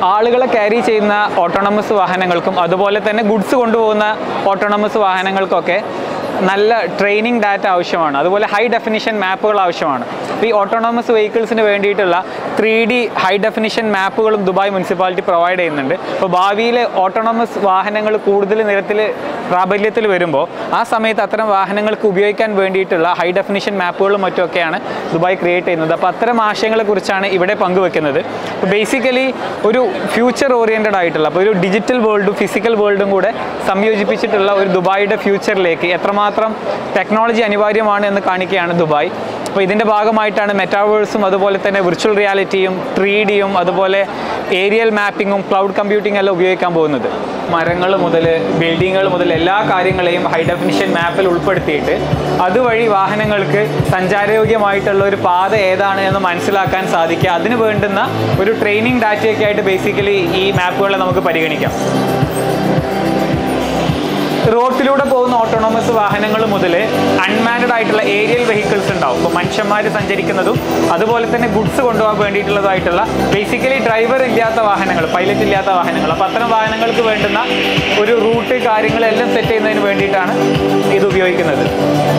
ആളുകളെ ക്യാരി ചെയ്യുന്ന ഓട്ടോണമസ് വാഹനങ്ങൾക്കും അതുപോലെ തന്നെ ഗുഡ്സ് കൊണ്ടുപോകുന്ന ഓട്ടോണമസ് വാഹനങ്ങൾക്കൊക്കെ നല്ല ട്രെയിനിങ് ഡാറ്റ ആവശ്യമാണ് അതുപോലെ ഹൈ ഡെഫിനിഷൻ മാപ്പുകൾ ആവശ്യമാണ് അപ്പോൾ ഈ ഓട്ടോണമസ് വെഹിക്കിൾസിന് വേണ്ടിയിട്ടുള്ള ത്രീ ഡി ഹൈ ഡെഫിനിഷൻ മാപ്പുകളും ദുബായ് മുനിസിപ്പാലിറ്റി പ്രൊവൈഡ് ചെയ്യുന്നുണ്ട് അപ്പോൾ ഭാവിയിൽ ഓട്ടോണമസ് വാഹനങ്ങൾ കൂടുതൽ നിരത്തിൽ പ്രാബല്യത്തിൽ വരുമ്പോൾ ആ സമയത്ത് അത്തരം വാഹനങ്ങൾക്ക് ഉപയോഗിക്കാൻ വേണ്ടിയിട്ടുള്ള ഹൈ ഡെഫിനിഷൻ മാപ്പുകളും മറ്റുമൊക്കെയാണ് ദുബായ് ക്രിയേറ്റ് ചെയ്യുന്നത് അപ്പോൾ അത്തരം ആശയങ്ങളെക്കുറിച്ചാണ് ഇവിടെ പങ്കുവെക്കുന്നത് അപ്പോൾ ബേസിക്കലി ഒരു ഫ്യൂച്ചർ ഓറിയൻറ്റഡ് ആയിട്ടുള്ള അപ്പോൾ ഒരു ഡിജിറ്റൽ വേൾഡും ഫിസിക്കൽ വേൾഡും കൂടെ സംയോജിപ്പിച്ചിട്ടുള്ള ഒരു ദുബായിയുടെ ഫ്യൂച്ചറിലേക്ക് എത്രമാത്രം ടെക്നോളജി അനിവാര്യമാണ് എന്ന് കാണിക്കുകയാണ് ദുബായ് അപ്പോൾ ഇതിൻ്റെ ഭാഗമായിട്ടാണ് മെറ്റാവേഴ്സും അതുപോലെ തന്നെ വിർച്വൽ റിയാലിറ്റിയും ത്രീ ഡിയും അതുപോലെ ഏരിയൽ മാപ്പിങ്ങും ക്ലൗഡ് കമ്പ്യൂട്ടിംഗ് എല്ലാം ഉപയോഗിക്കാൻ പോകുന്നത് മരങ്ങൾ മുതൽ ബിൽഡിങ്ങുകൾ മുതൽ എല്ലാ കാര്യങ്ങളെയും ഹൈ ഡെഫിനിഷൻ മാപ്പിൽ ഉൾപ്പെടുത്തിയിട്ട് അതുവഴി വാഹനങ്ങൾക്ക് സഞ്ചാരയോഗ്യമായിട്ടുള്ള ഒരു പാത ഏതാണ് എന്ന് മനസ്സിലാക്കാൻ സാധിക്കുക അതിന് വേണ്ടുന്ന ഒരു ട്രെയിനിങ് ഡാറ്റയൊക്കെ ആയിട്ട് ബേസിക്കലി ഈ മാപ്പുകളെ നമുക്ക് പരിഗണിക്കാം റോഡിലൂടെ പോകുന്ന ഓട്ടോണോമസ് വാഹനങ്ങൾ മുതൽ അൺമാൻഡ് ആയിട്ടുള്ള ഏരിയൽ വെഹിക്കിൾസ് ഉണ്ടാവും ഇപ്പോൾ മനുഷ്യന്മാർ സഞ്ചരിക്കുന്നതും അതുപോലെ തന്നെ ഗുഡ്സ് കൊണ്ടുപോകാൻ വേണ്ടിയിട്ടുള്ളതായിട്ടുള്ള ബേസിക്കലി ഡ്രൈവർ ഇല്ലാത്ത വാഹനങ്ങൾ പൈലറ്റ് ഇല്ലാത്ത വാഹനങ്ങൾ അപ്പോൾ അത്തരം വാഹനങ്ങൾക്ക് വേണ്ടുന്ന ഒരു റൂട്ട് കാര്യങ്ങളെല്ലാം സെറ്റ് ചെയ്യുന്നതിന് വേണ്ടിയിട്ടാണ് ഇത് ഉപയോഗിക്കുന്നത്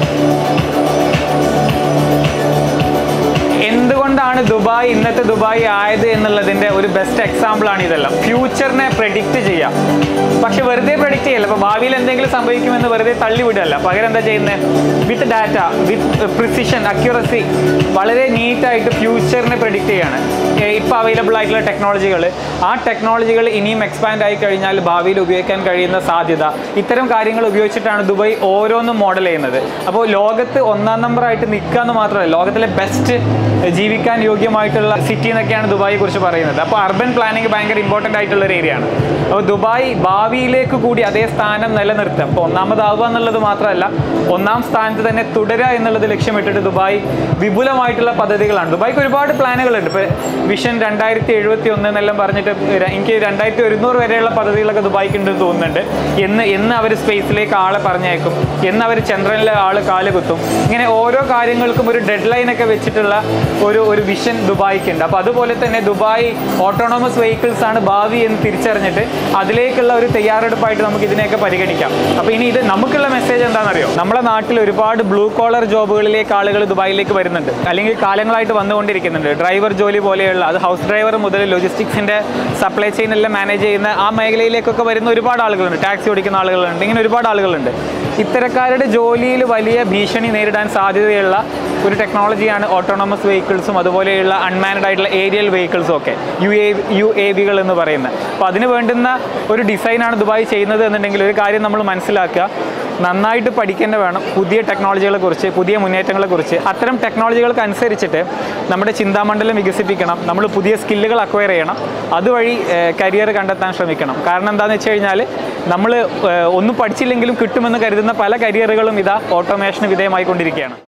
എന്തുകൊണ്ടാണ് ദുബായ് ഇന്നത്തെ ദുബായ് ആയത് എന്നുള്ളതിന്റെ ഒരു ബെസ്റ്റ് എക്സാമ്പിൾ ആണ് ഇതെല്ലാം ഫ്യൂച്ചറിനെ പ്രഡിക്റ്റ് ചെയ്യാം പക്ഷെ വെറുതെ പ്രഡിക്റ്റ് ചെയ്യല്ല അപ്പോൾ ഭാവിയിൽ എന്തെങ്കിലും സംഭവിക്കുമെന്ന് വെറുതെ തള്ളിവിടല്ല പകരം എന്താ ചെയ്യുന്നത് with data with precision accuracy വളരെ നീറ്റായിട്ട് ഫ്യൂച്ചറിനെ പ്രഡിക്റ്റ് ചെയ്യാണ് ഇപ്പോൾ അവൈലബിൾ ആയിട്ടുള്ള ടെക്നോളജികൾ ആ ടെക്നോളജികൾ ഇനിയും എക്സ്പാൻഡ് ആയി കഴിഞ്ഞാൽ ഭാവിയിൽ ഉപയോഗിക്കാൻ കഴിയുന്ന സാധ്യത ഇത്തരം കാര്യങ്ങൾ ഉപയോഗിച്ചിട്ടാണ് ദുബായ് ഓരോന്നും മോഡൽ ചെയ്യുന്നത് അപ്പോൾ ലോകത്ത് ഒന്നാം നമ്പറായിട്ട് നിൽക്കുക എന്ന് മാത്രമല്ല ലോകത്തിലെ ബെസ്റ്റ് ജീവിക്കാൻ യോഗ്യമായിട്ടുള്ള സിറ്റി എന്നൊക്കെയാണ് ദുബായിയെ കുറിച്ച് പറയുന്നത് അപ്പോൾ അർബൻ പ്ലാനിങ് ഭയങ്കര ഇമ്പോർട്ടൻ്റ് ആയിട്ടുള്ള ഒരു ഏരിയ ആണ് അപ്പോൾ ദുബായ് ഭാവിയിലേക്ക് കൂടി അതേ സ്ഥാനം നിലനിർത്തുക അപ്പോൾ ഒന്നാമതാവുക എന്നുള്ളത് മാത്രമല്ല ഒന്നാം സ്ഥാനത്ത് തന്നെ തുടരുക എന്നുള്ളത് ലക്ഷ്യമിട്ടിട്ട് ദുബായ് വിപുലമായിട്ടുള്ള പദ്ധതികളാണ് ദുബായ്ക്ക് ഒരുപാട് പ്ലാനുകളുണ്ട് ഇപ്പോൾ വിഷൻ രണ്ടായിരത്തി എഴുപത്തി ഒന്ന് എന്നെല്ലാം പറഞ്ഞിട്ട് ര- എനിക്ക് രണ്ടായിരത്തി ഒരുന്നൂറ് വരെയുള്ള പദ്ധതികളൊക്കെ ദുബായ്ക്ക് ഉണ്ടെന്ന് തോന്നുന്നുണ്ട് എന്ന് എന്ന് അവർ സ്പേസിലേക്ക് ആളെ പറഞ്ഞേക്കും എന്ന് അവർ ചന്ദ്രനിലെ ആൾ കാല് കുത്തും ഇങ്ങനെ ഓരോ കാര്യങ്ങൾക്കും ഒരു ഡെഡ് ലൈൻ ഒക്കെ വെച്ചിട്ടുള്ള ഒരു ഒരു വിഷൻ ദുബായ്ക്കുണ്ട് അപ്പോൾ അതുപോലെ തന്നെ ദുബായ് ഓട്ടോണോമസ് വെഹിക്കിൾസ് ആണ് ഭാവി എന്ന് തിരിച്ചറിഞ്ഞിട്ട് അതിലേക്കുള്ള ഒരു തയ്യാറെടുപ്പായിട്ട് നമുക്ക് ഇതിനെയൊക്കെ പരിഗണിക്കാം അപ്പോൾ ഇനി ഇത് നമുക്കുള്ള മെസ്സേജ് എന്താണെന്നറിയോ നമ്മുടെ നാട്ടിൽ ഒരുപാട് ബ്ലൂ കോളർ ജോബുകളിലേക്ക് ആളുകൾ ദുബായിലേക്ക് വരുന്നുണ്ട് അല്ലെങ്കിൽ കാലങ്ങളായിട്ട് വന്നുകൊണ്ടിരിക്കുന്നുണ്ട് ഡ്രൈവർ ജോലി പോലെയുള്ള അത് ഹൗസ് ഡ്രൈവർ മുതൽ ലോജിസ്റ്റിക്സിൻ്റെ സപ്ലൈ ചെയിൻ എല്ലാം മാനേജ് ചെയ്യുന്ന ആ മേഖലയിലേക്കൊക്കെ വരുന്ന ഒരുപാട് ആളുകളുണ്ട് ടാക്സി ഓടിക്കുന്ന ആളുകളുണ്ട് ഇങ്ങനെ ഒരുപാട് ആളുകളുണ്ട് ഇത്തരക്കാരുടെ ജോലിയിൽ വലിയ ഭീഷണി നേരിടാൻ സാധ്യതയുള്ള ഒരു ടെക്നോളജിയാണ് ഓട്ടോണമസ് വെഹിക്കിൾസും അതുപോലെയുള്ള അൺമാനഡ് ആയിട്ടുള്ള ഏരിയൽ വെഹിക്കിൾസും ഒക്കെ യു എ യു എ വികൾ എന്ന് പറയുന്നത് അപ്പോൾ അതിന് വേണ്ടുന്ന ഒരു ഡിസൈനാണ് ദുബായ് ചെയ്യുന്നത് എന്നുണ്ടെങ്കിൽ ഒരു കാര്യം നമ്മൾ മനസ്സിലാക്കുക നന്നായിട്ട് പഠിക്കേണ്ട വേണം പുതിയ ടെക്നോളജികളെ കുറിച്ച് പുതിയ മുന്നേറ്റങ്ങളെ കുറിച്ച് അത്തരം ടെക്നോളജികൾക്ക് അനുസരിച്ചിട്ട് നമ്മുടെ ചിന്താമണ്ഡലം വികസിപ്പിക്കണം നമ്മൾ പുതിയ സ്കില്ലുകൾ അക്വയർ ചെയ്യണം അതുവഴി കരിയർ കണ്ടെത്താൻ ശ്രമിക്കണം കാരണം എന്താണെന്ന് വെച്ച് കഴിഞ്ഞാൽ നമ്മൾ ഒന്നും പഠിച്ചില്ലെങ്കിലും കിട്ടുമെന്ന് കരുതുന്ന പല കരിയറുകളും ഇതാ ഓട്ടോമേഷന് വിധേയമായിക്കൊണ്ടിരിക്കുകയാണ്